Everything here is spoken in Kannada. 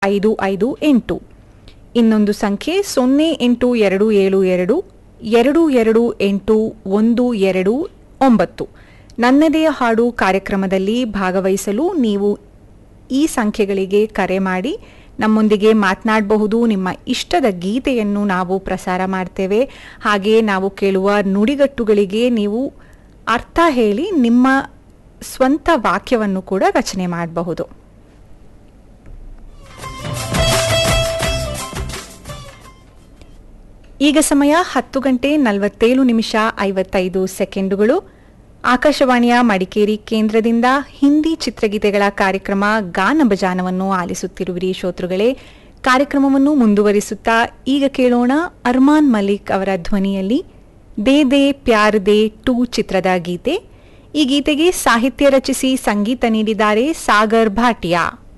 ಐದು ಐದು ಎಂಟು ಇನ್ನೊಂದು ಸಂಖ್ಯೆ ಸೊನ್ನೆ ಎಂಟು ಎರಡು ಏಳು ಎರಡು ಎರಡು ಎರಡು ಎಂಟು ಒಂದು ಎರಡು ಒಂಬತ್ತು ನನ್ನದೇ ಹಾಡು ಕಾರ್ಯಕ್ರಮದಲ್ಲಿ ಭಾಗವಹಿಸಲು ನೀವು ಈ ಸಂಖ್ಯೆಗಳಿಗೆ ಕರೆ ಮಾಡಿ ನಮ್ಮೊಂದಿಗೆ ಮಾತನಾಡಬಹುದು ನಿಮ್ಮ ಇಷ್ಟದ ಗೀತೆಯನ್ನು ನಾವು ಪ್ರಸಾರ ಮಾಡ್ತೇವೆ ಹಾಗೆಯೇ ನಾವು ಕೇಳುವ ನುಡಿಗಟ್ಟುಗಳಿಗೆ ನೀವು ಅರ್ಥ ಹೇಳಿ ನಿಮ್ಮ ಸ್ವಂತ ವಾಕ್ಯವನ್ನು ಕೂಡ ರಚನೆ ಮಾಡಬಹುದು ಈಗ ಸಮಯ ಹತ್ತು ಗಂಟೆ ನಲವತ್ತೇಳು ನಿಮಿಷ ಐವತ್ತೈದು ಸೆಕೆಂಡುಗಳು ಆಕಾಶವಾಣಿಯ ಮಡಿಕೇರಿ ಕೇಂದ್ರದಿಂದ ಹಿಂದಿ ಚಿತ್ರಗೀತೆಗಳ ಕಾರ್ಯಕ್ರಮ ಗಾನ ಬಜಾನವನ್ನು ಆಲಿಸುತ್ತಿರುವಿರಿ ಶ್ರೋತೃಗಳೇ ಕಾರ್ಯಕ್ರಮವನ್ನು ಮುಂದುವರಿಸುತ್ತಾ ಈಗ ಕೇಳೋಣ ಅರ್ಮಾನ್ ಮಲಿಕ್ ಅವರ ಧ್ವನಿಯಲ್ಲಿ ದೇ ದೇ ಪ್ಯಾರ್ ದೇ ಟೂ ಚಿತ್ರದ ಗೀತೆ ಈ ಗೀತೆಗೆ ಸಾಹಿತ್ಯ ರಚಿಸಿ ಸಂಗೀತ ನೀಡಿದ್ದಾರೆ ಸಾಗರ್ ಭಾಟಿಯಾ